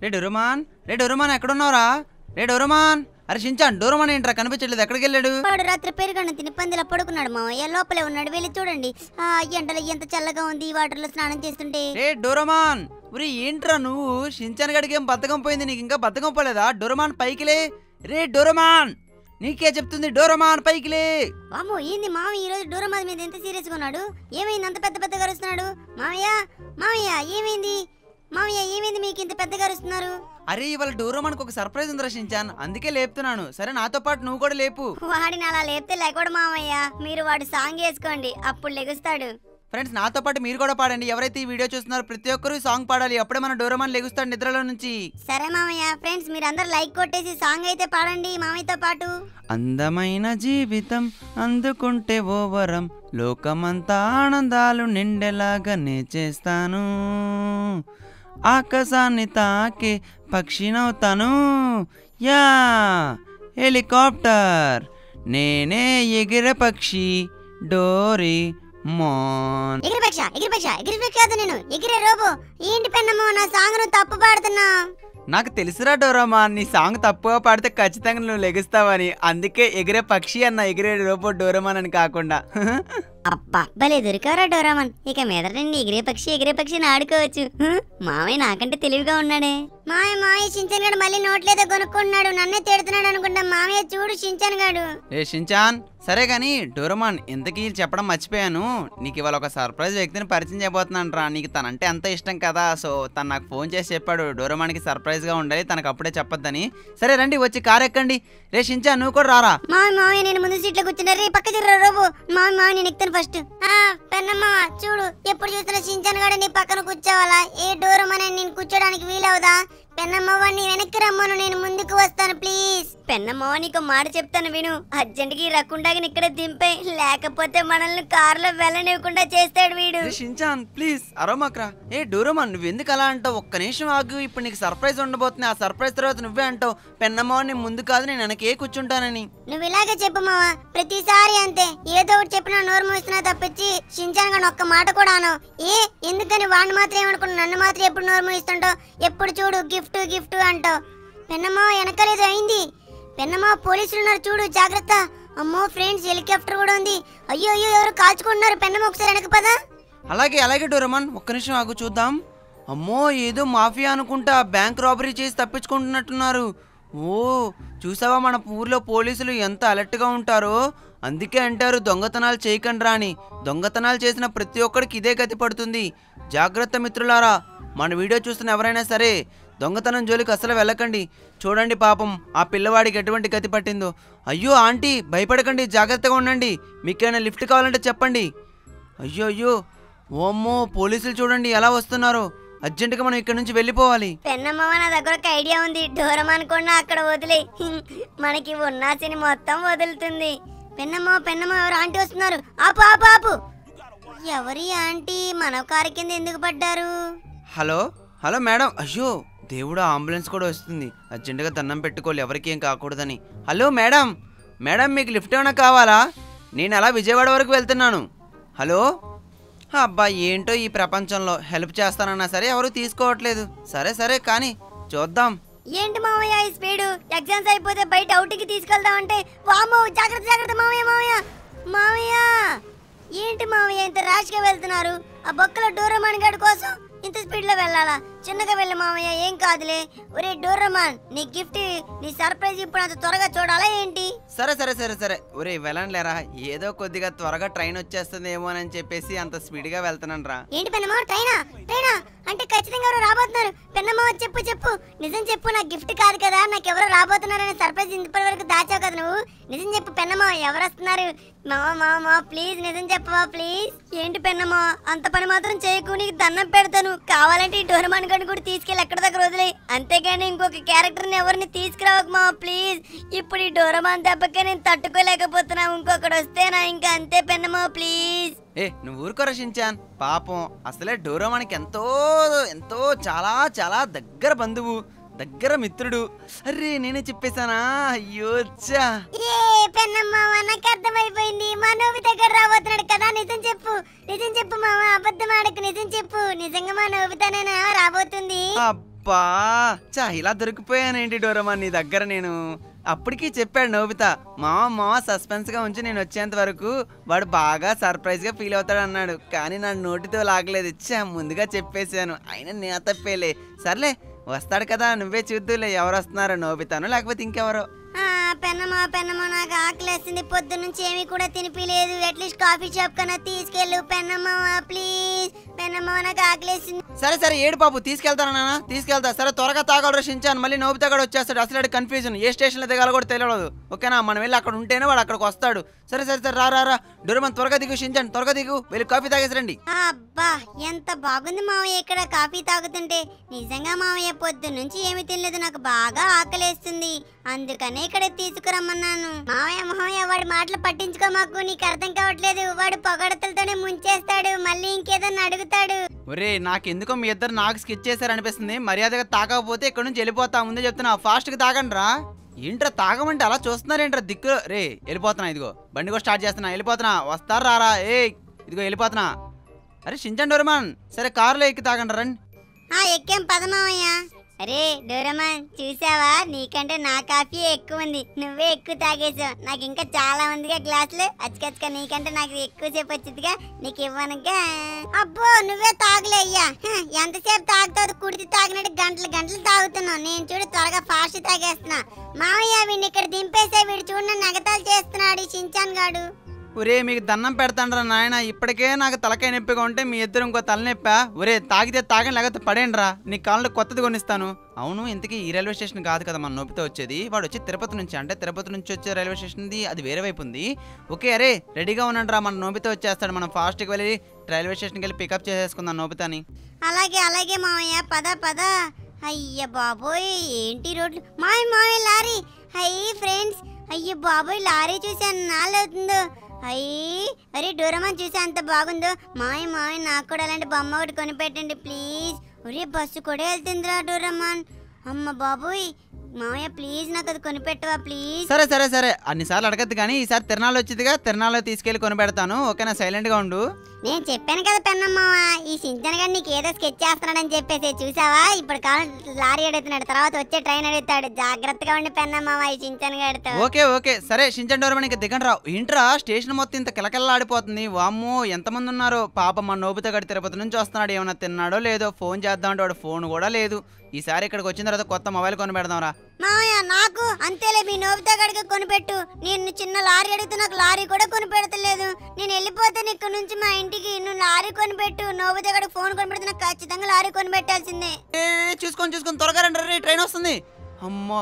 రే Doraemon రే Doraemon ఎక్కడున్నావురా రే డోరమాన్ అరే షించాన్ డోరమాన్ ఏంట్రా కనిపించట్లేదు ఎక్కడికి వెళ్ళాడు వాడు రాత్రి పెరుగన్న తిని పందిలా పడుకున్నాడు మామయ్య లోపలే ఉన్నాడు వెళ్ళి చూడండి ఆ ఎండలో ఎంత చల్లగా ఉంది ఈ వాటర్ లో స్నానం చేస్తుంటే రే డోరమాన్ ఉరి ఏంట్రా నువ్వు షించాన్ గడికి ఏం బద్ధకం పోయింది నీకు ఇంకా బద్ధకం పోలేదా డోరమాన్ పైకిలే రే డోరమాన్ నీకే చెప్తుంది డోరమాన్ పైకిలే వామో ఏంది మామయ్య ఈ రోజు డోరమాది మీద ఎంత సీరియస్ గా ఉన్నాడు ఏమైంది అంత పెద్ద పెద్దగా అరుస్తున్నాడు మామయ్య మామయ్య ఏమైంది మామయ్య ఏమైంది మీకు ఇంత పెద్దగా అరుస్తున్నారు అరే ఇవాళ డోరమాన్కి ఒక సర్ప్రైజ్ ఉందిరా షించాన్ అందుకే లేపుతున్నాను సరే నాతో పాటు నువ్వు కూడా లేపు వాడిని అలా లేపితే లేకూడదు మామయ్య మీరు వాడు సాంగ్ వేసుకోండి అప్పుడు లెగుస్తాడు ఫ్రెండ్స్ నాతో పాటు మీరు కూడా పాడండి ఎవరైతే ఈ వీడియో చూస్తున్నారో ప్రతి ఒక్కరు ఈ సాంగ్ పాడాలి అప్పుడే మన డోరమాన్ లెగుస్తాడు నిద్రలో నుంచి సరే మామయ్య ఫ్రెండ్స్ మీరందరూ లైక్ కొట్టేసి సాంగ్ అయితే పాడండి మామయ్యతో పాటు అందమైన జీవితం అందుకుంటే ఓ వరం లోకమంతా ఆనందాలు నిండేలాగానే చేస్తాను ఆకాశాన్ని తాకే పక్షినవుతాను యా హెలికాప్టర్ నేనే ఎగిరే పక్షి డోరీ మోన్ ఎగిరిపక్ష ఎగిరిపక్ష ఎగిరిపక్ష కాదు నేను ఎగిరే రోబో ఏంటి పెన్నమ్మో నా సాంగ్ ను తప్పు పాడుతున్నా నాకు తెలుసురా డోరామా నీ సాంగ్ తప్పుగా పాడితే ఖచ్చితంగా నువ్వు లెగుస్తావని అందుకే ఎగిరే పక్షి అన్న ఎగిరే రోబో డోరమాన్ అని కాకుండా అబ్బా భలే దొరికారా డోరామన్ ఇక మీద నుండి ఎగిరే పక్షి ఎగిరే పక్షిని ఆడుకోవచ్చు హ? మామయ్య నాకంటే తెలివిగా ఉన్నాడే మామయ్య మామయ్య సించన్ గాడు మళ్ళీ నోట్లేదో కొనుక్కున్నాడు నన్నే తిడుతున్నాడు అనుకుంటా మామయ్య చూడు సించన్ గాడు ఏ షించాన్ సరే కానీ డోరమాన్ ఇంతకీ చెప్పడం మర్చిపోయాను నీకు ఇవాళ ఒక సర్ప్రైజ్ వ్యక్తిని పరిచయం చేయబోతున్నాను రా నీకు తనంటే అంత ఇష్టం కదా సో తను నాకు ఫోన్ చేసి చెప్పాడు డోరమాన్కి సర్ప్రైజ్గా ఉండాలి తనకు అప్పుడే చెప్పొద్దని సరే రండి వచ్చి కార్ ఎక్కండి రే షించాన్ నువ్వు కూడా రారా మామయ్య మామయ్య నేను ముందు సీట్లో కూర్చున్నా రే పక్క తిర్రా రోబో మామయ్య మామయ్య నేను ఎక్కుతాను ఫస్ట్ పెన్నమ్మ చూడు ఎప్పుడు చూస్తున్నా సించన్ గాడు నీ పక్కన కూర్చోవాలా ఏ డోరమని నేను కూర్చోడానికి వీలవుదా పెన్నమ్మవ్వ నీ వెనక్కి రమ్మను నేను ముందుకు వస్తాను ప్లీజ్ పెన్నమ్మవ్వ నీకు మాట చెప్తాను విను అర్జెంట్కి రక్కుండాగిని ఇక్కడ దింపే లేకపోతే మనల్ని కారులో వెళ్ళనివ్వకుండా చేస్తాడు వీడు రే షించాన్ ప్లీజ్ అరోమాక్రా ఏ డోరమాన్ నువ్వు ఎందుకు అలా అంటావు ఒక్క నిమిషం ఆగు ఇప్పుడు నీకు సర్ప్రైజ్ ఉండబోతుంది ఆ సర్ప్రైజ్ తర్వాత నువ్వే అంటావు పెన్నమ్మ నేను ముందు కాదు నేను వెనకే కూర్చుంటానని నువ్వు ఇలాగే చెప్పు మావా ప్రతిసారి అంతే ఏదో ఒకటి చెప్పినా నోరు మూస్తున్నా తప్పించి షించాన్ గాని ఒక్క మాట కూడా అను ఏ ఎందుకని వాడిని మాత్రం ఏమనుకున్నా నన్ను మాత్రం ఎప్పుడు నోరు మూయిస్తుంటావు ఎప్పుడు చూడు గిఫ్ట్ గిఫ్ట్ అంటావు పెన్నమ్మ వెనకలేదు అయింది పెన్నమ్మ పోలీసులు ఉన్నారు చూడు జాగ్రత్త అమ్మో ఫ్రెండ్స్ హెలికాప్టర్ కూడా ఉంది అయ్యో అయ్యో ఎవరు కాల్చుకుంటున్నారు పెన్నమ్మ ఒకసారి వెనక పదా అలాగే అలాగే డోరమాన్ ఒక్క నిమిషం ఆగు చూద్దాం అమ్మో ఏదో మాఫియా అనుకుంటా బ్యాంక్ రాబరీ చేసి తప్పించుకుంటున్నట్టున్నారు ఓ చూసావా మన ఊర్లో పోలీసులు ఎంత అలర్ట్గా ఉంటారో అందుకే అంటారు దొంగతనాలు చేయకండి అని దొంగతనాలు చేసిన ప్రతి ఒక్కడికి ఇదే గతి పడుతుంది జాగ్రత్త మిత్రులారా మన వీడియో చూస్తున్న ఎవరైనా సరే దొంగతనం జోలికి అసలు వెళ్ళకండి చూడండి పాపం ఆ పిల్లవాడికి ఎటువంటి గతి పట్టిందో అయ్యో ఆంటీ భయపడకండి జాగ్రత్తగా ఉండండి మీకేమైనా లిఫ్ట్ కావాలంటే చెప్పండి అయ్యో అయ్యో ఓమ్మో పోలీసులు చూడండి ఎలా వస్తున్నారో అర్జెంటుగా మనం ఇక్కడ నుంచి వెళ్ళిపోవాలి పెన్నమ్మ నా దగ్గర ఒక ఐడియా ఉంది దూరం అనుకున్నా అక్కడ వదిలే మనకి ఉన్నాసిని మొత్తం వదులుతుంది పెన్నమ్మ పెన్నమ్మ ఎవరు ఆంటీ వస్తున్నారు ఆపు ఆపు ఆపు ఎవరి ఆంటీ మన కారు కింద ఎందుకు పడ్డారు హలో హలో మేడం అయ్యో దేవుడు అంబులెన్స్ కూడా వస్తుంది అర్జెంటుగా దండం పెట్టుకోవాలి ఎవరికి ఏం కాకూడదని హలో మేడం మేడం మీకు లిఫ్ట్ ఏమైనా కావాలా నేను అలా విజయవాడ వరకు వెళ్తున్నాను హలో అబ్బా ఏంటో ఈ ప్రపంచంలో హెల్ప్ చేస్తానన్నా సరే ఎవరు తీసుకోవట్లేదు సరే సరే కానీ చూద్దాం ఏంటి మామయ్య ఈ స్పీడు ఎగ్జామ్స్ అయిపోతే బయట అవుటికి తీసుకెళ్దాం అంటే వామో జాగ్రత్త జాగ్రత్త మామయ్య మామయ్య మామయ్య ఏంటి మామయ్య ఇంత ర్యాష్గా వెళ్తున్నారు ఆ బొక్కల డోరమాన్ గడి కోసం ఇంత స్పీడ్ లో వెళ్ళాలా చిన్నగా వెళ్ళి మామయ్య ఏం కాదులే ఒరే డోరమాన్ నీ గిఫ్ట్ నీ సర్ప్రైజ్ ఇప్పుడు అంత త్వరగా చూడాలా ఏంటి సరే సరే సరే సరే ఒరే వెళ్ళండిలేరా ఏదో కొద్దిగా త్వరగా ట్రైన్ వచ్చేస్తుందేమో అని చెప్పేసి అంత స్పీడ్గా వెళ్తున్నాను రా ఏంటి పెన్నమ్మ ట్రైనా ట్రైనా అంటే ఖచ్చితంగా ఎవరు రాబోతున్నారు పెన్నమ్మ చెప్పు చెప్పు నిజం చెప్పు నా గిఫ్ట్ కాదు కదా నాకు ఎవరు రాబోతున్నారని సర్ప్రైజ్ ఇప్పటి వరకు దాచావు కదా నువ్వు నిజం చెప్పు పెన్నమ్మ ఎవరు వస్తున్నారు మామ మామ మామ ప్లీజ్ నిజం చెప్పవా ప్లీజ్ ఏంటి పెన్నమ్మ అంత పని మాత్రం చేయకు నీకు దండం పెడతాను కావాలంటే ఈ డోరమాన్ గడిని కూడా తీసుకెళ్ళి ఎక్కడ దగ్గర వదిలే అంతేగాని ఇంకొక క్యారెక్టర్ని ఎవరిని తీసుకురావకు మామ ప్లీజ్ ఇప్పుడు ఈ డోరమాన్ దెబ్బకే నేను తట్టుకోలేకపోతున్నా ఇంకొకటి వస్తే నా ఇంకా అంతే పెన్నమ్మ ప్లీజ్ ఏ నువ్వు ఊరుకో రచించాన్ పాపం అసలే డోరోమానికి ఎంతో ఎంతో చాలా చాలా దగ్గర బంధువు దగ్గర మిత్రుడు అరే నేనే చెప్పేశానా అయ్యో చ్చా. ఏ పెన్నమ్మ నాకు అర్థమైపోయింది మా నోబి దగ్గర రాబోతున్నాడు కదా నిజం చెప్పు నిజం చెప్పు మామ అబద్ధం ఆడకు నిజం చెప్పు నిజంగా మా నోబితనేనా రాబోతుంది అబ్బా అబ్బా చా ఇలా దొరికిపోయానేంటి డోరమా నీ దగ్గర నేను అప్పటికి చెప్పాడు నోబిత మా మా సస్పెన్స్ గా ఉంచి నేను వచ్చేంత వరకు వాడు బాగా సర్ప్రైజ్ గా ఫీల్ అవుతాడు అన్నాడు కానీ నా నోటితో లాగలేదు ఇచ్చా ముందుగా చెప్పేశాను అయినా నేను తప్పేలే సర్లే వస్తాడు కదా నువ్వే చూద్దులే ఎవరు వస్తున్నారో నోబితాను లేకపోతే ఇంకెవరో ఆ, పెన్నమా పెన్నమా నాకు ఆకలేస్తుంది పొద్దు నుంచి ఏమీ కూడా తినిపిలేదు అట్లీస్ట్ కాఫీ షాప్ కన్నా తీసుకెళ్ళు పెన్నమ్మా ప్లీజ్ పెన్నమ్మా నాకు ఆకలేస్తుంది సరే సరే ఏడు బాబు తీసుకెళ్తాను నాన్న తీసుకెళ్తా సరే త్వరగా తాగలరు రక్షించాను మళ్ళీ నోబితా కూడా వచ్చేస్తాడు అసలు కన్ఫ్యూజన్ ఏ స్టేషన్లో దిగాలో కూడా తెలియదు ఓకేనా మనం వెళ్ళి అక్కడ ఉంటేనే వాడు అక్కడికి వస్తాడు సరే సరే సరే రా రా రా డోరమన్ త్వరగా దిగు షించాను త్వరగా దిగు వెళ్ళి కాఫీ తాగేసి రండి అబ్బా ఎంత బాగుంది మావయ్య ఇక్కడ కాఫీ తాగుతుంటే నిజంగా మావయ్య పొద్దు నుంచి ఏమి తినలేదు నాకు బాగా ఆకలేస్తుంది అందుకనే ఇక్కడ తీసుకురమ్మన్నాను మావయ్య మావయ్య వాడి మాటలు పట్టించుకో మాకు నీకు అర్థం కావట్లేదు వాడు పొగడతలతోనే ముంచేస్తాడు మళ్ళీ ఇంకేదన్నా అడుగుతాడు ఒరే నాకెందుకో మీ ఇద్దరు నాకు స్కెచ్ చేశారనిపిస్తుంది మర్యాదగా తాగకపోతే ఇక్కడ నుంచి వెళ్ళిపోతా ముందే చెప్తున్నా ఫాస్ట్గా తాగండి రా ఏంట్రా తాగమంటే అలా చూస్తున్నారేంట్రా దిక్కు రే వెళ్ళిపోతున్నా ఇదిగో బండి కూడా స్టార్ట్ చేస్తున్నా వెళ్ళిపోతున్నా వస్తారు రారా ఏ ఇదిగో వెళ్ళిపోతున్నా అరే షించండి డోరమాన్ సరే కారులో ఎక్కి తాగండి రండి ఆ ఎక్కేం పద మావయ్య అరే డోరమాన్ చూసావా నీకంటే నా కాఫీ ఎక్కువ ఉంది నువ్వే ఎక్కువ తాగేసావు నాకు ఇంకా చాలా ఉందిగా గ్లాసులు అచ్చకచ్చక నీకంటే నాకు ఎక్కువ సేపు వచ్చిందిగా నీకు ఇవ్వనుగా అబ్బో నువ్వే తాగులే అయ్యా హ, ఎంతసేపు తాగుతావు కుడితి తాగినట్టు గంటలు గంటలు తాగుతున్నావు నేను చూడు త్వరగా ఫాస్ట్ తాగేస్తున్నా మావయ్య వీడిని ఇక్కడ దింపేసే వీడు చూడు నన్ను ఎగతాలు చేస్తున్నాడు ఈ షించాన్ గాడు ఒరే మీకు దండం పెడతాండ్రా నాయన ఇప్పటికే నాకు తలకాయ నొప్పిగా ఉంటే మీ ఇద్దరు ఇంకో తలనొప్పా ఒరే తాగితే తాగని లేకపోతే పడేయండి రా నీ కాళ్ళు కొత్తది కొనిస్తాను అవును ఇంతకీ ఈ రైల్వే స్టేషన్ కాదు కదా మన నొప్పితో వచ్చేది వాడు వచ్చి తిరుపతి నుంచి అంటే తిరుపతి నుంచి వచ్చే రైల్వే స్టేషన్ది అది వేరే వైపు ఉంది ఓకే అరే రెడీగా ఉండండి రా మన నోబితో వచ్చేస్తాడు మనం ఫాస్ట్కి వెళ్ళి రైల్వే స్టేషన్కి వెళ్ళి పికప్ చేసేసుకుందాం నోబితాని అలాగే అలాగే మామయ్య పద పద అయ్య బాబోయ్ ఏంటి రోడ్లు మాయ మాయ లారీ అయ్యి ఫ్రెండ్స్ అయ్య బాబోయ్ లారీ చూసాను నాలవుతుందో అయ్యి అరే డోరమాన్ చూసా అంత బాగుందో మాయ మాయ నాకు కూడా అలాంటి బొమ్మ ఒకటి కొనిపెట్టండి ప్లీజ్ ఒరే బస్సు కూడా వెళ్తుందిరా డోరమాన్ అమ్మ బాబోయ్ మామయ్య ప్లీజ్ నాకు అది కొనిపెట్టవా ప్లీజ్ సరే సరే సరే అన్నిసార్లు అడగద్దు కానీ ఈసారి తిరణాలు వచ్చిందిగా తిరణాల్లో తీసుకెళ్ళి కొనిపెడతాను ఓకేనా సైలెంట్గా ఉండు నేను చెప్పాను కదా పెన్నమ్మావ ఈ సించన్ గారు నీకు ఏదో స్కెచ్ చేస్తున్నాడని చెప్పేసి చూసావా ఇప్పుడు కాలం లారీ అడుగుతున్నాడు తర్వాత వచ్చే ట్రైన్ అడుగుతాడు జాగ్రత్తగా ఉండి పెన్నమ్మావ ఈ సించన్ గారితో ఓకే ఓకే సరే షించన్ డోరమని ఇంకా దిగండి రా ఏంట్రా స్టేషన్ మొత్తం ఇంత కిలకిల్లాడిపోతుంది వామ్మో ఎంతమంది ఉన్నారు పాప మా నోబితో గడి తిరుపతి నుంచి వస్తున్నాడు ఏమైనా తిన్నాడో లేదో ఫోన్ చేద్దామంటే వాడు ఫోన్ కూడా లేదు ఈసారి ఇక్కడికి వచ్చిన తర్వాత కొత్త మొబైల్ కొని పెడదాం రా మామయ్య నాకు అంతేలే మీ నోబితా గడికి కొనిపెట్టు నేను చిన్న లారీ అడిగితే నాకు లారీ కూడా కొనిపెడతలేదు నేను వెళ్ళిపోతాను ఇక్కడ నుంచి మా ఇంటికి నువ్వు లారీ కొనిపెట్టు నోబితా గడికి ఫోన్ కొనిపెడితే నాకు ఖచ్చితంగా లారీ కొనిపెట్టాల్సిందే ఏ చూసుకొని చూసుకొని త్వరగా రండి రే ట్రైన్ వస్తుంది అమ్మో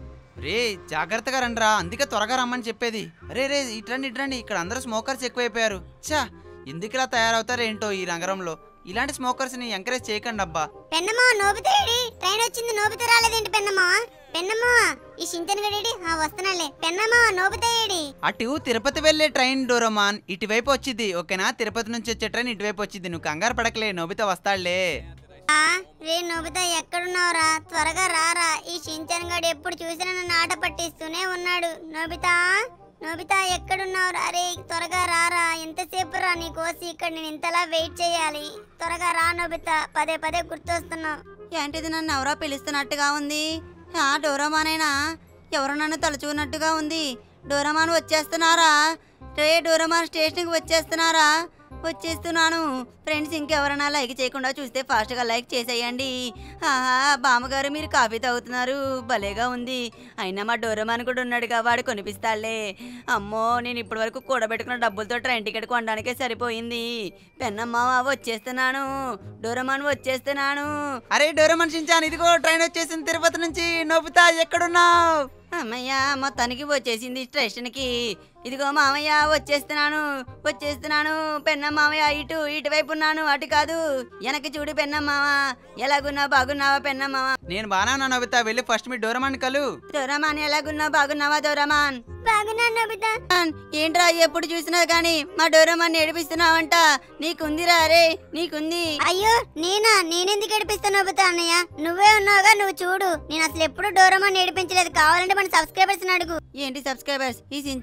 రే జాగ్రత్తగా రండి రా అందుకే త్వరగా రమ్మని చెప్పేది రే రే ఇట్రండి ఇట్రండి ఇక్కడ అందరూ స్మోకర్స్ ఎక్కువైపోయారు ఛా ఎందుకు ఇలా తయారవుతారు ఏంటో ఈ నగరంలో ఇలాంటి స్మోకర్స్ ని ఎంకరేజ్ చేయకండి అబ్బా పెన్నమ్మా నోబితా ఏడి ట్రైన్ వచ్చింది నోబితా రాలేదేంటి పెన్నమ్మా పెన్నమ్మా ఈ సించన్ గడేడి ఆ వస్తున్నాలే పెన్నమ్మా నోబితా ఏడి అటు తిరుపతి వెళ్ళే ట్రైన్ డోరమాన్ ఇటువైపు వచ్చింది ఓకేనా తిరుపతి నుంచి వచ్చే ట్రైన్ ఇటువైపు వచ్చింది నువ్వు కంగారు పడకలే నోబితా వస్తాడులే ఆ, రే నోబితా ఎక్కడున్నావురా త్వరగా రారా ఈ షించన్ గడు ఎప్పుడు చూసినా నన్ను ఆట పట్టిస్తూనే ఉన్నాడు నోబితా నోబితా ఎక్కడున్నావురా రే త్వరగా రారా ఎంతసేపు రా నీ కోసి ఇక్కడ నేను ఇంతలా వెయిట్ చేయాలి త్వరగా రా నోబితా పదే పదే గుర్తొస్తున్నావు ఏంటిది నన్ను ఎవరో పిలుస్తున్నట్టుగా ఉంది ఆ డోరామానేనా ఎవరో నన్ను తలుచుకున్నట్టుగా ఉంది డోరామాన్ వచ్చేస్తున్నారా రే డోరామాన్ స్టేషన్కి వచ్చేస్తున్నారా వచ్చేస్తున్నాను ఫ్రెండ్స్ ఇంకెవరైనా లైక్ చేయకుండా చూస్తే ఫాస్ట్గా లైక్ చేసేయండి ఆహా బామ్మగారు మీరు కాఫీ తాగుతున్నారు భలేగా ఉంది అయినా మా డోరమాన్ కూడా ఉన్నాడుగా వాడు కొనిపిస్తాడులే అమ్మో నేను ఇప్పటి వరకు కూడబెట్టుకున్న డబ్బులతో ట్రైన్ టికెట్ కొనడానికే సరిపోయింది పెన్నమ్మ వచ్చేస్తున్నాను డోరమాన్ వచ్చేస్తున్నాను అరే డోరమాన్ షించాన్ ఇదిగో ట్రైన్ వచ్చేసింది తిరుపతి నుంచి నోబితా ఎక్కడున్నావు అమ్మయ్య మొత్తానికి వచ్చేసింది స్టేషన్కి ఇదిగో మామయ్య వచ్చేస్తున్నాను వచ్చేస్తున్నాను పెన్న మామయ్య ఇటు ఇటువైపు ఉన్నాను అటు కాదు వెనక్కి చూడు పెన్న మామ ఎలాగున్నావు బాగున్నావా పెన్న మామ నేను బాగా ఉన్నా నోబితా వెళ్ళి ఫస్ట్ మీ డోరమాన్ కలు దొరమాన్ ఎలాగున్నావు బాగున్నావా దొరమాన్ బాగున్నాను నోబితా ఏంట్రా ఎప్పుడు చూసినా గానీ మా డోరమాన్ ఏడిపిస్తున్నావంట నీకుందిరా రే నీకుంది అయ్యో నేనా నేనెందుకు ఏడిపిస్తాను నోబితా అన్నయ్య నువ్వే ఉన్నావుగా నువ్వు చూడు నేను అసలు ఎప్పుడు డోరమా నేర్పించలేదు కావాలంటే మన సబ్స్క్రైబర్స్ అడుగు ఏంటి సబ్స్క్రైబర్స్ ఈ సించాన్ చెప్పేది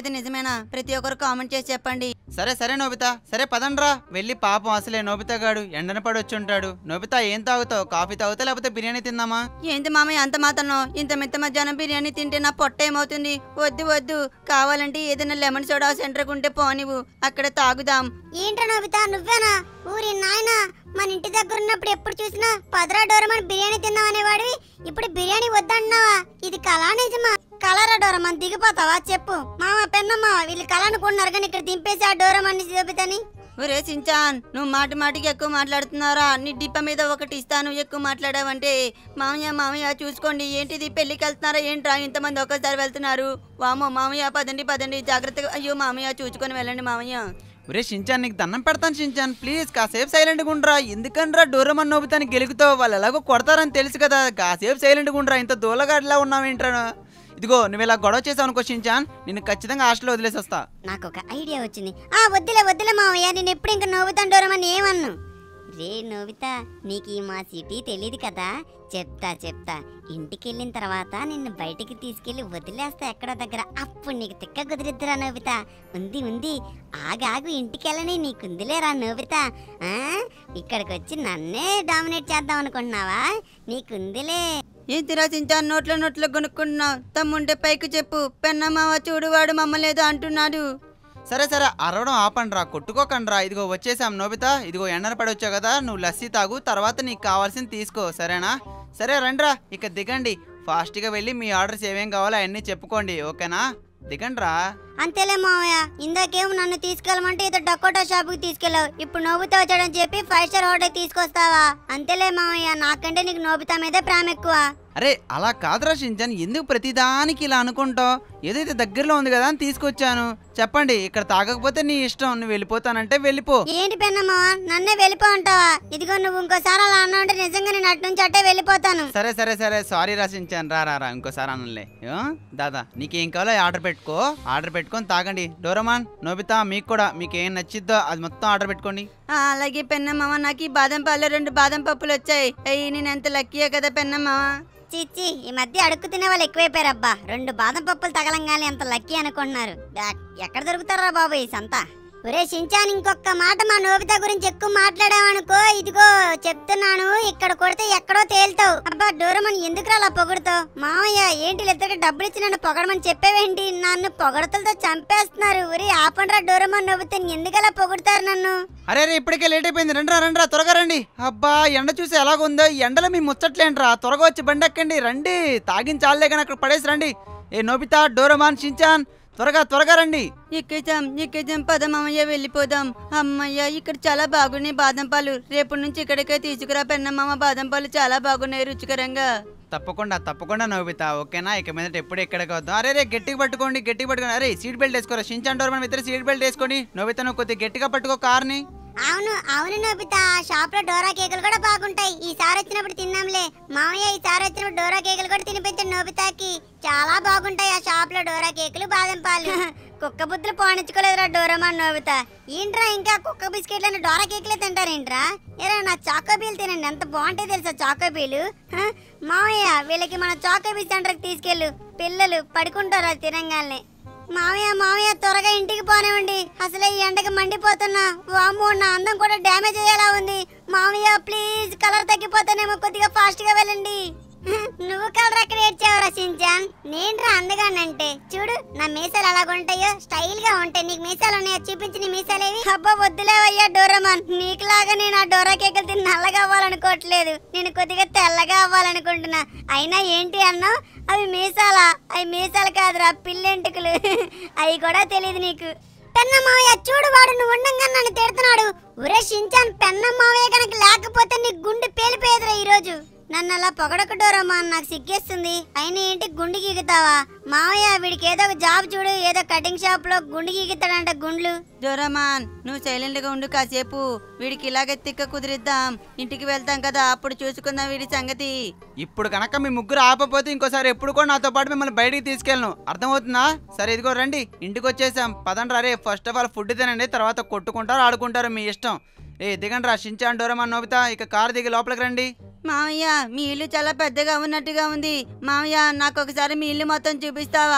చెప్పేది నిజమేనా ప్రతి ఒక్కరు కామెంట్ చేసి చెప్పండి సరే సరే నోబితా సరే పదండ్రా వెళ్ళి పాపం అసలే నోబితా గాడు ఎండన పడి వచ్చి ఉంటాడు నోబితా ఏం తాగుతావు కాఫీ తాగుతా లేకపోతే బిర్యానీ తిందామా ఏంటి మామయ్య అంత మాత్రం ఇంత మిత్త మధ్యాహ్నం బిర్యానీ తింటే నా పొట్ట ఏమవుతుంది వద్దు వద్దు కావాలంటే ఏదైనా లెమన్ సోడా సెంటర్ ఉంటే పోనివ్వు అక్కడ తాగుదాం ఏంట్రా నోబితా నువ్వేనా ఊరి నాయన మన ఇంటి దగ్గర ఉన్నప్పుడు ఎప్పుడు చూసినా పదరా డోరమన్ బిర్యానీ తిన్నావు అనేవాడివి ఇప్పుడు బిర్యానీ వద్దన్నావా ఇది కళా నిజమా కలరా డోరమన్ దిగిపోతావా చెప్పు మామ పెన్నమ్మ వీళ్ళు కళ అనుకుంటున్నారు కానీ ఇక్కడ దింపేసి ఆ డోరమన్ చూపితని ఒరే సించాన్ నువ్వు మాటి మాటికి ఎక్కువ మాట్లాడుతున్నారా నీ డిప్ప మీద ఒకటి ఇస్తాను ఎక్కువ మాట్లాడావంటే మామయ్య మామయ్య చూసుకోండి ఏంటిది పెళ్ళికి వెళ్తున్నారా ఏంట్రా ఇంతమంది ఒక్కసారి వెళ్తున్నారు వామో మామయ్య పదండి పదండి జాగ్రత్తగా అయ్యో మామయ్య చూసుకొని వెళ్ళండి మామయ్య ఒరే షించాన్ నీకు దండం పెడతాను షించాన్ ప్లీజ్ కాసేపు సైలెంట్గా ఉండరా ఎందుకనరా డోరమన్ నోబితాని గెలుగుతావు వాళ్ళు ఎలాగో కొడతారని తెలుసు కదా కాసేపు సైలెంట్గా ఉండరా ఇంత దూలగాడిలా ఉన్నావేంట్రా ఇదిగో నువ్వు ఇలా గొడవ చేసావు అనుకో షించాన్ నిన్ను ఖచ్చితంగా హాస్టల్లో వదిలేసి వస్తా నాకు ఒక ఐడియా వచ్చింది ఆ వద్దులే వద్దులే మామయ్య నేను ఎప్పుడు ఇంకా నోబితాను డోరమని ఏమన్ను రే నోబితా నీకు ఈ మా సిటీ తెలియదు కదా చెప్తా చెప్తా ఇంటికి వెళ్ళిన తర్వాత నిన్ను బయటికి తీసుకెళ్లి వదిలేస్తా ఎక్కడో దగ్గర అప్పుడు నీకు తిక్క కుదిరిద్దురా నోబితా ఉంది ఉంది ఆగాగు ఇంటికి వెళ్ళని నీకుందిలేరా నోబితా ఆ? ఇక్కడికి వచ్చి నన్నే డామినేట్ చేద్దాం అనుకుంటున్నావా నీకుందిలే ఏంటిరా సించాన్ నోట్లో నోట్లో కొనుక్కుంటున్నావు తమ్ముంటే పైకి చెప్పు పెన్నమ్మావ చూడు వాడు మమ్మల్ని ఏదో అంటున్నాడు సరే సరే అరవడం ఆపండ్రా కొట్టుకోకండ్రా ఇదిగో వచ్చేసాం నోబితా ఇదిగో ఎండన పడి వచ్చావు కదా నువ్వు లస్సీ తాగు తర్వాత నీకు కావాల్సింది తీసుకో సరేనా సరే రండ్రా ఇక దిగండి ఫాస్ట్గా వెళ్ళి మీ ఆర్డర్స్ ఏమేం కావాలో అవన్నీ చెప్పుకోండి ఓకేనా దిగండ్రా అంతేలే మావయ్య ఇందాకేమో నన్ను తీసుకెళ్ళమంటే ఇదో డకోటా షాపుకి తీసుకెళ్ళావు ఇప్పుడు నోబితా వచ్చాడని చెప్పి ఫైవ్ స్టార్ హోటల్ తీసుకొస్తావా అంతేలే మావయ్య నాకంటే నీకు నోబితా మీదే ప్రేమ ఎక్కువ అరే అలా కాదురా షించాన్ ఎందుకు ప్రతిదానికి ఇలా అనుకుంటావు ఏదైతే దగ్గరలో ఉంది కదా అని తీసుకొచ్చాను చెప్పండి ఇక్కడ తాగకపోతే నీ ఇష్టం నువ్వు వెళ్ళిపోతానంటే వెళ్ళిపో ఏంటి పెన్నమ్మా నన్నే వెళ్ళిపో అంటావా ఇదిగో నువ్వు ఇంకోసారి అలా అన్నా ఉంటే నిజంగా నేను అటు నుంచి అట్టే వెళ్ళిపోతాను సరే సరే సరే సారీ రాసించాను రా రా రా ఇంకోసారి అనలే ఏ? దాదా నీకేం కావాలో ఆర్డర్ పెట్టుకో ఆర్డర్ పెట్టుకొని తాగండి డోరమాన్ నోబితా మీకు కూడా మీకు ఏం నచ్చిద్దో అది మొత్తం ఆర్డర్ పెట్టుకోండి ఆ, అలాగే పెన్నమ్మావ నాకు ఈ బాదం పాలు రెండు బాదం పప్పులు వచ్చాయి అయ్యి నేను ఎంత లక్కీయే కదా పెన్నమ్మావ చిచ్చి ఈ మధ్య అడుక్కు తినే వాళ్ళు ఎక్కువైపోయారబ్బా రెండు బాదం పప్పులు తగలంగానే ఎంత లక్కీ అనుకుంటున్నారు ఎక్- ఎక్కడ దొరుకుతారా బాబు ఈ సంత ఒరే షించాన్ ఇంకొక మాట మా నోబితా గురించి ఎక్కువ మాట్లాడావనుకో ఇదిగో చెప్తున్నాను ఇక్కడ కొడితే ఎక్కడో తేలుతావు అబ్బా డోరమని ఎందుకు అలా పొగుడుతావు మామయ్య ఏంటి ఇద్దరికి డబ్బులు ఇచ్చి నన్ను పొగడమని చెప్పేవేంటి నన్ను పొగడతలతో చంపేస్తున్నారు ఒరే ఆపండ్రా డోరమన్ నవ్వుతాను ఎందుకు అలా పొగుడుతారు నన్ను అరే రే ఇప్పటికే లేట్ అయిపోయింది రండ్రా రండ్రా త్వరగా రండి అబ్బా ఎండ చూసి ఎలాగుందో ఈ ఎండలో మీ ముచ్చట్లేంట్రా త్వరగా వచ్చి బండి ఎక్కండి రండి తాగించాలే కానీ అక్కడ పడేసి రండి ఏ నోబితా డోరమాన్ షించాన్ త్వరగా త్వరగా రండి ఎక్కేద్దాం ఎక్కేద్దాం పదమమ్మయ్య వెళ్ళిపోదాం అమ్మయ్య ఇక్కడ చాలా బాగున్నాయి బాదం పాలు రేపటి నుంచి ఇక్కడికే తీసుకురా పెన్నమ్మ బాదం పాలు చాలా బాగున్నాయి రుచికరంగా తప్పకుండా తప్పకుండా నోబితా ఓకేనా ఇక మీదట ఎప్పుడు ఎక్కడికి వద్దాం అరే రే గట్టిగా పట్టుకోండి గట్టిగా పట్టుకోండి అరే సీట్ బెల్ట్ వేసుకోరా షించాన్ డోరమాన్ ఇద్దరు సీట్ బెల్ట్ వేసుకోండి నోబితా నువ్వు కొద్దిగా గట్టిగా పట్టుకో కార్ని అవును అవును నోబితా ఆ షాప్ లో డోరా కేకులు కూడా బాగుంటాయి ఈసారి వచ్చినప్పుడు తిన్నాంలే మామయ్య ఈసారి వచ్చినప్పుడు డోరా కేకులు కూడా తినిపించండి నోబితాకి చాలా బాగుంటాయి ఆ షాప్ లో డోరా కేకులు బాదం పాలు కుక్క బుద్ధులు పోనించుకోలేదురా డోరామా నోబితా ఏంట్రా ఇంకా కుక్క బిస్కెట్లను డోరా కేకులే తింటారేంట్రా ఏరా నా చాకోబీలు తినండి ఎంత బాగుంటాయి తెలుసా చాకోబీలు హ? మామయ్య వీళ్ళకి మన చాకోబీ సెంటర్కి తీసుకెళ్ళు పిల్లలు పడుకుంటారు అది తినంగానే మావయ్య మావయ్య త్వరగా ఇంటికి పోనివ్వండి అసలే ఈ ఎండకి మండిపోతున్నా వామ్మో నా అందం కూడా డ్యామేజ్ అయ్యేలా ఉంది మావయ్య ప్లీజ్ కలర్ తగ్గిపోతానేమో కొద్దిగా ఫాస్ట్ గా వెళ్ళండి నువ్వు కలర్ ఎక్కడ ఏడ్చావురా సించాన్ నేనురా అందగానంటే చూడు నా మీసాలు ఎలాగుంటాయో స్టైల్ గా ఉంటాయి నీకు మీసాలు ఉన్నాయో చూపించి నీ మీసాలేవి అబ్బా వద్దులేవయ్యా డోరమాన్ నీకులాగా నేను ఆ డోరా కేకలు తిని నల్లగా అవ్వాలనుకోవట్లేదు నేను కొద్దిగా తెల్లగా అవ్వాలనుకుంటున్నా అయినా ఏంటి అన్నావు అవి మీసాలా అవి మీసాలు కాదురా పిల్లెంటుకులు అవి కూడా తెలియదు నీకు పెన్న మావయ్య చూడు వాడు నువ్వు ఉండంగా నన్ను తిడుతున్నాడు ఒరే షించాన్ పెన్న మావయ్య కనుక లేకపోతే నీ గుండె పేలిపోయేదిరా ఈరోజు నన్ను అలా పొగడకటోరమ్మా నాకు సిగ్గేస్తుంది అయినా ఏంటి గుండు గీగుతావా మావయ్య వీడికి ఏదో ఒక జాబ్ చూడు ఏదో కటింగ్ షాప్ లో గుండు గీగుతాడంట గుండ్లు జోరమాన్ నువ్వు సైలెంట్ గా ఉండు కాసేపు వీడికి ఇలాగే తిక్క కుదిరిద్దాం ఇంటికి వెళ్తాం కదా అప్పుడు చూసుకుందాం వీడి సంగతి ఇప్పుడు కనుక మీ ముగ్గురు ఆపపోతే ఇంకోసారి ఎప్పుడు కూడా నాతో పాటు మిమ్మల్ని బయటికి తీసుకెళ్ళను అర్థమవుతుందా సరే ఇదిగో రండి ఇంటికి వచ్చేసాం పదండి రే ఫస్ట్ ఆఫ్ ఆల్ ఫుడ్ తినండి తర్వాత కొట్టుకుంటారు ఆడుకుంటారు మీ ఇష్టం ఏ దిగండి రా షించాన్ డోరమాన్ నోబితా ఇక కారు దిగి లోపలికి రండి మామయ్య మీ ఇల్లు చాలా పెద్దగా ఉన్నట్టుగా ఉంది మామయ్య నాకు ఒకసారి మీ ఇల్లు మొత్తం చూపిస్తావా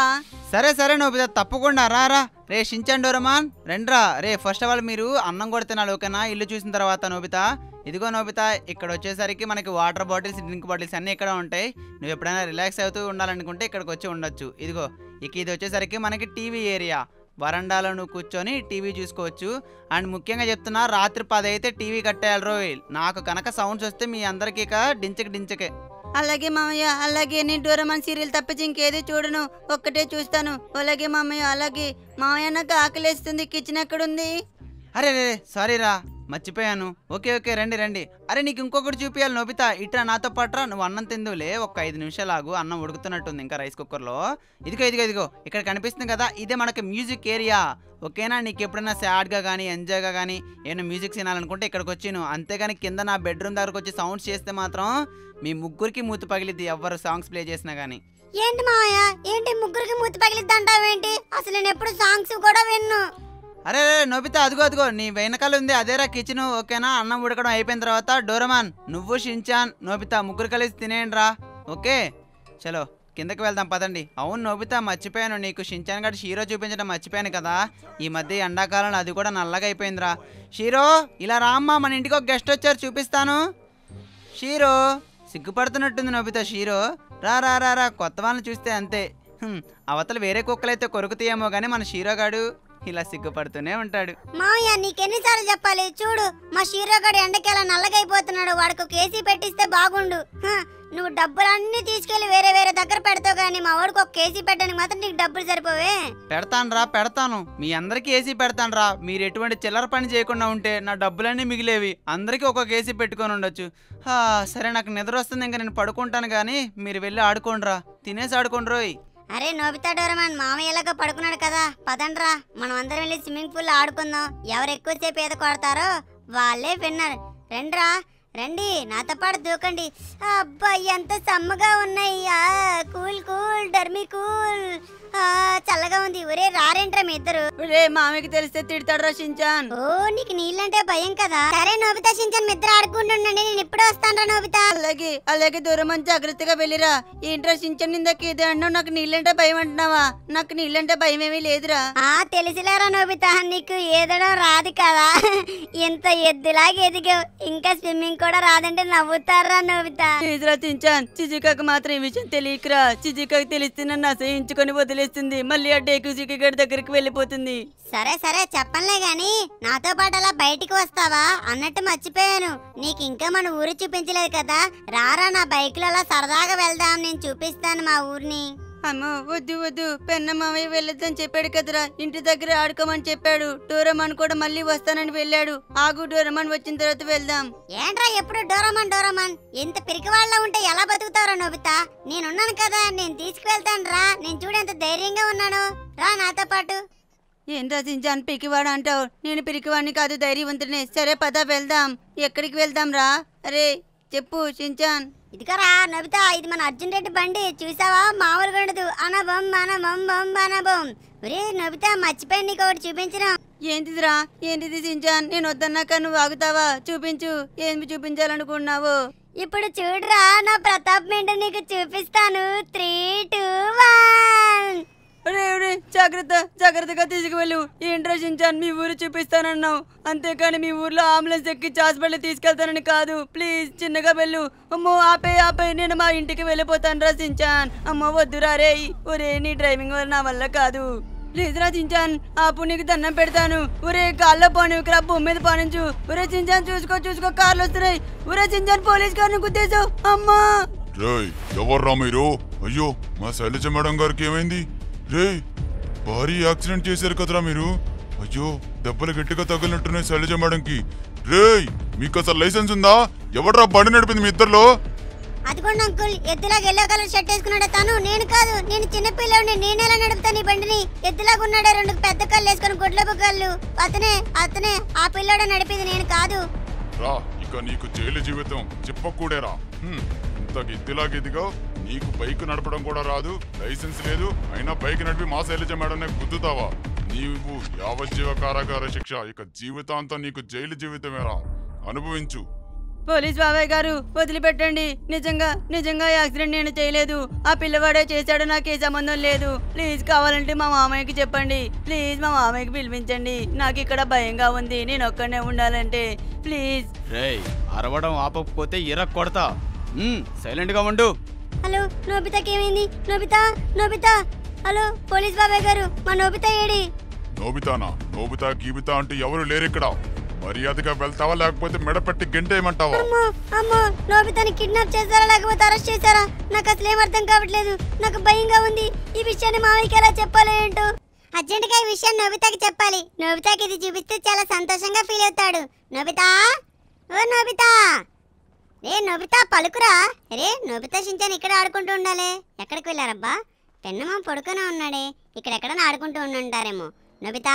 సరే సరే నోబితా తప్పకుండా రా రా రే షించాన్ డోరమాన్ రండ్రా రే ఫస్ట్ ఆఫ్ ఆల్ మీరు అన్నం కూడా తినాలి ఓకేనా ఇల్లు చూసిన తర్వాత నోబితా ఇదిగో నోబితా ఇక్కడ వచ్చేసరికి మనకి వాటర్ బాటిల్స్ డ్రింక్ బాటిల్స్ అన్నీ ఇక్కడ ఉంటాయి నువ్వు ఎప్పుడైనా రిలాక్స్ అవుతూ ఉండాలనుకుంటే ఇక్కడికి వచ్చి ఉండొచ్చు ఇదిగో ఇక ఇది వచ్చేసరికి మనకి టీవీ ఏరియా వరండాలో నువ్వు కూర్చొని టీవీ చూసుకోవచ్చు అండ్ ముఖ్యంగా చెప్తున్నా రాత్రి పది అయితే టీవీ కట్టేయాలి రోయ్ నాకు కనుక సౌండ్స్ వస్తే మీ అందరికీ ఇక డించక డించకే అలాగే మామయ్య అలాగే నేను డోరమాన్ సీరియల్ తప్పించి ఇంకేది చూడను ఒక్కటే చూస్తాను అలాగే మామయ్య అలాగే మామయ్య నాకు ఆకలేస్తుంది కిచెన్ ఎక్కడుంది అరే రే సారీ రా మర్చిపోయాను ఓకే ఓకే రండి రండి అరే నీకు ఇంకొకటి చూపించాలి నోబితా ఇట్రా నాతో పాట్రా నువ్వు అన్నం తిందులే ఒక ఐదు నిమిషాలు ఆగు అన్నం ఉడుకుతున్నట్టుంది ఇంకా రైస్ కుక్కర్లో ఇదిగో ఇదిగో ఇదిగో ఇక్కడ కనిపిస్తుంది కదా ఇదే మనకి మ్యూజిక్ ఏరియా ఓకేనా నీకు ఎప్పుడైనా సాడ్గా కానీ ఎంజాయ్గా కానీ ఏమైనా మ్యూజిక్ వినాలనుకుంటే ఇక్కడికి వచ్చి నువ్వు అంతేగాని కింద నా బెడ్రూమ్ దగ్గరకు వచ్చి సౌండ్స్ చేస్తే మాత్రం మీ ముగ్గురికి మూతి పగిలిద్ది ఎవ్వరు సాంగ్స్ ప్లే చేసినా కానీ ఏంటి మావయ్య ఏంటి ముగ్గురికి మూతి పగిలిద్దంటావేంటి అసలు నేను ఎప్పుడు సాంగ్స్ కూడా విన్ను అరే రే, నోబితా అదిగో అదిగో నీ వెనకాల ఉంది అదేరా కిచెన్ ఓకేనా అన్నం ఉడకడం అయిపోయిన తర్వాత డోరమాన్ నువ్వు షించాన్ నోబితా ముగ్గురు కలిసి తినేయండి రా ఓకే చలో కిందకి వెళ్దాం పదండి అవును నోబితా మర్చిపోయాను నీకు షించాన్ గడి షీరో చూపించడం మర్చిపోయాను కదా ఈ మధ్య ఎండాకాలంలో అది కూడా నల్లగా అయిపోయిందిరా షీరో ఇలా రామ్మా మన ఇంటికి ఒక గెస్ట్ వచ్చారు చూపిస్తాను షీరో సిగ్గుపడుతున్నట్టుంది నోబితా షీరో రా రా రా రా కొత్త వాళ్ళని చూస్తే అంతే హ్మ్, అవతల వేరే కుక్కలైతే కొరుకుతాయేమో కానీ మన షీరోగాడు ఇలా సిగ్గుపడుతూనే ఉంటాడు మావయ్య నీకెన్నిసార్లు చెప్పాలి చూడు మా షీరోగాడు ఎండకేలా నల్లగైపోతున్నాడు వాడికి ఒక ఏసీ పెట్టిస్తే బాగుండు హ, నువ్వు డబ్బులన్నీ తీసుకెళ్లి వేరే వేరే దగ్గర పెడతావు కానీ మా వాడికి ఒక ఏసీ పెట్టడానికి మాత్రం నీకు డబ్బులు సరిపోవే పెడతాను రా పెడతాను మీ అందరికీ ఏసీ పెడతాను రా మీరు ఎటువంటి చిల్లర పని చేయకుండా ఉంటే నా డబ్బులన్నీ మిగిలేవి అందరికీ ఒక్కొక్క ఏసీ పెట్టుకొని ఉండొచ్చు హా, సరే నాకు నిద్ర వస్తుంది ఇంకా నేను పడుకుంటాను కానీ మీరు వెళ్ళి ఆడుకోండి రా తినేసి ఆడుకోండి రోయ్ అరే నోబితా డోరమాన్ మామయ్య ఎలాగో పడుకున్నాడు కదా పదండ్రా మనం అందరం వెళ్ళి స్విమ్మింగ్ పూల్ ఆడుకుందాం ఎవరు ఎక్కువసేపు ఈత కొడతారో వాళ్ళే విన్నర్ రండ్రా రండి నాతో పాటు దూకండి అబ్బా ఎంత సమ్మగా ఉన్నాయి ఆ, కూల్ కూల్ డర్మీ కూల్ ఆ, చల్లగా ఉంది ఒరే రారేంట్రా మీ ఇద్దరు రే మామయ్యకి తెలిస్తే తిడతాడు రా షించాన్ ఓ నీకు నీళ్ళంటే భయం కదా సరే నోబితా సించన్ మీ ఇద్దరు ఆడుకుంటుండండి నేను ఇప్పుడే వస్తాను నోబితా అలాగే అలాగే దూరం అని జాగ్రత్తగా వెళ్ళిరా ఏంట్రా షించాన్ ఇందాక ఇది అన్నావు నాకు నీళ్ళంటే భయం అంటున్నావా నాకు నీళ్ళంటే భయం ఏమీ లేదురా ఆ తెలిసిలేరా నోబితా నీకు ఏదడం రాదు కదా ఇంత ఎద్దులాగా ఎదిగావు ఇంకా స్విమ్మింగ్ కూడా రాదంటే నవ్వుతారా నోబితా లేదురా చించాన్ చిజికాకు మాత్రం ఈ విషయం తెలియకరా చిజికాకు తెలిస్తే నన్ను అసహించుకొని వదిలేస్తుంది మళ్ళీ ఆ డేకు చికిగడి దగ్గరికి వెళ్ళిపోతుంది సరే సరే చెప్పనులే గాని నాతో పాటు అలా బయటికి వస్తావా అన్నట్టు మర్చిపోయాను నీకు ఇంకా మన ఊరు చూపించలేదు కదా రారా నా బైక్ లో అలా సరదాగా వెళ్దాం నేను చూపిస్తాను మా ఊరిని అమ్మో వద్దు వద్దు పెన్న మామయ్య వెళ్ళొద్దని చెప్పాడు కదరా ఇంటి దగ్గర ఆడుకోమని చెప్పాడు డోరమాన్ కూడా మళ్ళీ వస్తానని వెళ్ళాడు ఆగు డోరమాన్ వచ్చిన తర్వాత వెళ్దాం ఏంట్రా ఎప్పుడు డోరమాన్ డోరమాన్ ఇంత పిరికి వాళ్ళ ఉంటే ఎలా బతుకుతారో నోబితా నేనున్నాను కదా నేను తీసుకువెళ్తాను రా నేను చూడు ఎంత ధైర్యంగా ఉన్నాను రా నాతో పాటు ఏం రచించాను పిరికివాడు అంటావు నేను పిరికివాడిని కాదు ధైర్యవంతుడిని సరే పద వెళ్దాం ఎక్కడికి వెళ్దాం రా అరే చెప్పు షించాన్ ఇదిగోరా నబితా ఇది మన అర్జున్ రెడ్డి బండి చూసావా మామూలుగా ఉండదు అనబం అనబం బం అనబం ఒరే నబితా మర్చిపోయి నీకు ఒకటి చూపించిన ఏంటిదిరా ఏంటిది సించాన్ నేను వద్దన్నాక నువ్వు ఆగుతావా చూపించు ఏమి చూపించాలనుకున్నావు ఇప్పుడు చూడురా నా ప్రతాప్ మెండు నీకు చూపిస్తాను త్రీ టూ వన్ అరే అరే జాగ్రత్త జాగ్రత్తగా తీసుకువెళ్ళు ఏంట్రా షించాన్ మీ ఊరు చూపిస్తానన్నావు అంతేకాని మీ ఊర్లో అంబులెన్స్ ఎక్కి హాస్పిటల్ తీసుకెళ్తానని కాదు ప్లీజ్ చిన్నగా వెళ్ళు అమ్మో ఆపే ఆపే నేను మా ఇంటికి వెళ్ళిపోతాను రా సించాన్ అమ్మో వద్దురా రే ఒరే నీ డ్రైవింగ్ వల్ల నా వల్ల కాదు ప్లీజ్ రా చించాన్ ఆపు నీకు దండం పెడతాను ఒరే గాల్లో పోనివికరా భూమి మీద పోనించు ఒరే చించాన్ చూసుకో చూసుకో కార్లు వస్తున్నాయి ఒరే చించాన్ పోలీస్ కార్ని గుద్దేశావు అమ్మా రేయ్ ఎవర్రా మీరు అయ్యో మా శైలజ మేడం గారికి ఏమైంది రేయ్ భారీ యాక్సిడెంట్ చేశారు కదరా మీరు అయ్యో దెబ్బలు గట్టిగా తగిలినట్టున్నాయి శైలజ మేడంకి రేయ్ మీకు అసలు లైసెన్స్ ఉందా ఎవడ్రా బండి నడిపింది మీ ఇద్దరిలో అదిగోండి అంకుల్ ఎద్దులాగా ఎల్లో కలర్ షర్ట్ వేసుకున్నాడు తను నేను కాదు నేను చిన్న పిల్లవాడిని నేను ఎలా నడుపుతాను ఈ బండిని ఎద్దులాగా ఉన్నాడే రెండు పెద్ద కళ్ళు వేసుకొని గుడ్లపు కళ్ళు అతనే అతనే ఆ పిల్లోడే నడిపింది నేను కాదు రా ఇక నీకు జైలు జీవితం చెప్పకూడేరా హ్మ్, ఇంత గిద్దిలాగిదిగా నీకు బైక్ నడపడం కూడా రాదు లైసెన్స్ లేదు అయినా బైక్ నడిపి మా శైలజ మేడనే గుద్దుతావా నీవు యావజ్జీవ కారాగార శిక్ష ఇక జీవితాంతం నీకు జైలు జీవితమేరా అనుభవించు పోలీస్ బాబాయ్ గారు వదిలిపెట్టండి నిజంగా నిజంగా ఈ యాక్సిడెంట్ నేను చేయలేదు ఆ పిల్లవాడే చేశాడు నాకు ఏ సంబంధం లేదు ప్లీజ్ కావాలంటే మా మామయ్యకి చెప్పండి ప్లీజ్ మా మామయ్యకి పిలిపించండి నాకు ఇక్కడ భయంగా ఉంది నేను ఒక్కడనే ఉండాలంటే ప్లీజ్ రేయ్ అరవడం ఆపకపోతే ఇరక్ కొడతా సైలెంట్ గా ఉండు హలో నోబితాకి ఏమైంది నోబితా నోబితా హలో పోలీస్ బాబాయ్ గారు మా నోబితా ఏడి నోబితానా నోబితా గీబితా అంటూ ఎవరు లేరు ఇక్కడ మర్యాదగా వెళ్తావా లేకపోతే మెడపెట్టి గెంటేయమంటావా అమ్మో అమ్మో నోబితాని కిడ్నాప్ చేశారా లేకపోతే అరెస్ట్ చేశారా నాకు అసలు ఏం అర్థం కావట్లేదు నాకు భయంగా ఉంది ఈ విషయాన్ని మావయ్యకి ఎలా చెప్పాలి ఏంటో అర్జెంటుగా ఈ విషయం నోబితాకి చెప్పాలి నోబితాకి ఇది చూపిస్తే చాలా సంతోషంగా ఫీల్ అవుతాడు నోబితా ఓ నోబితా రే నోబితా పలుకురా రే నోబితా షించాన్ ఇక్కడ ఆడుకుంటూ ఉండాలి ఎక్కడికి వెళ్ళారబ్బా పెన్నమ్మ పడుకొని ఉన్నాడే ఇక్కడెక్కడ ఆడుకుంటూ ఉండుంటారేమో నోబితా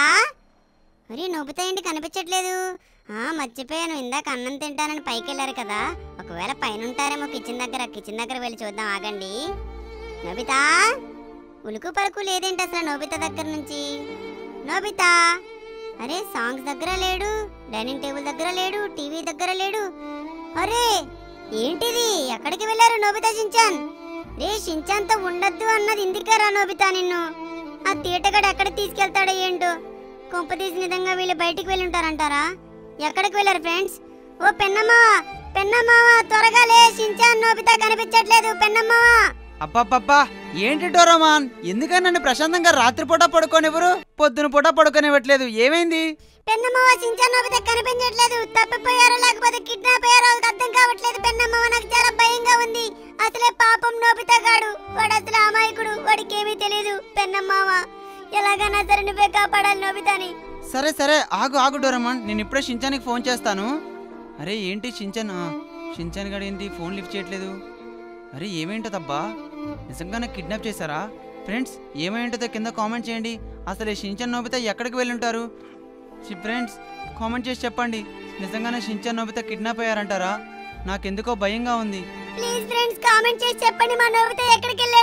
అరే నోబితా ఏంటి కనిపించట్లేదు ఆ మర్చిపోయాను ఇందాక అన్నం తింటానని పైకి వెళ్ళారు కదా ఒకవేళ పైన ఉంటారేమో కిచెన్ దగ్గర కిచెన్ దగ్గర వెళ్ళి చూద్దాం ఆగండి నోబితా ఉలుకు పలుకు లేదేంటి అసలు నోబితా దగ్గర నుంచి నోబితా అరే సాంగ్స్ దగ్గర లేడు డైనింగ్ టేబుల్ దగ్గర లేడు టీవీ దగ్గర లేడు అరే ఏంటిది ఎక్కడికి వెళ్ళారు నోబితా షించాన్ రే షించాన్తో ఉండద్దు అన్నది ఇందుకేరా నోబితా నిన్ను ఆ తీటగాడు ఎక్కడ తీసుకెళ్తాడో ఏంటో కొంపతీసి నిజంగా వీళ్ళు బయటికి వెళ్ళి ఉంటారంటారా ఎక్కడికి వెళ్ళారు ఫ్రెండ్స్ ఓ పెన్నమ్మావా పెన్నమ్మావా త్వరగా లే షించాన్ నోబితా కనిపించట్లేదు పెన్నమ్మావా అబ్బబ్బబ్బా ఏంటి డోరమాన్ ఎందుకని నన్ను ప్రశాంతంగా రాత్రిపూట పడుకోనివ్వరు పొద్దున పూట పడుకోనివ్వట్లేదు ఏమైంది పెన్నమ్మావా షించాన్ నోబితా కనిపించట్లేదు తప్పిపోయారో లేకపోతే కిడ్నాప్ అయ్యారో అది అర్థం కావట్లేదు పెన్నమ్మావా నాకు చాలా భయంగా ఉంది అసలే పాపం నోబితా గాడు వాడు అసలు అమాయకుడు వాడికి ఏమీ తెలియదు పెన్నమ్మావా ఎలాగైనా సరే నువ్వే కాపాడాలి నోబితాని సరే సరే ఆగు ఆగు డోరమాన్ నేను ఇప్పుడే షించానికి ఫోన్ చేస్తాను అరే ఏంటి షించాన్ ఆ, షించాన్ గడు ఏంటి ఫోన్ లిఫ్ట్ చేయట్లేదు అరే ఏమేంటదబ్బా నిజంగానే కిడ్నాప్ చేశారా ఫ్రెండ్స్ ఏమేంటదో కింద కామెంట్ చేయండి అసలు ఈ షించాన్ నోబితా ఎక్కడికి వెళ్ళుంటారు సి- ఫ్రెండ్స్ కామెంట్ చేసి చెప్పండి నిజంగానే షించాన్ నోబితా కిడ్నాప్ అయ్యారంటారా నాకెందుకో భయంగా ఉంది ప్లీజ్ ఫ్రెండ్స్ కామెంట్ చేసి చెప్పండి మా నోబితా ఎక్కడికి వెళ్ళాడు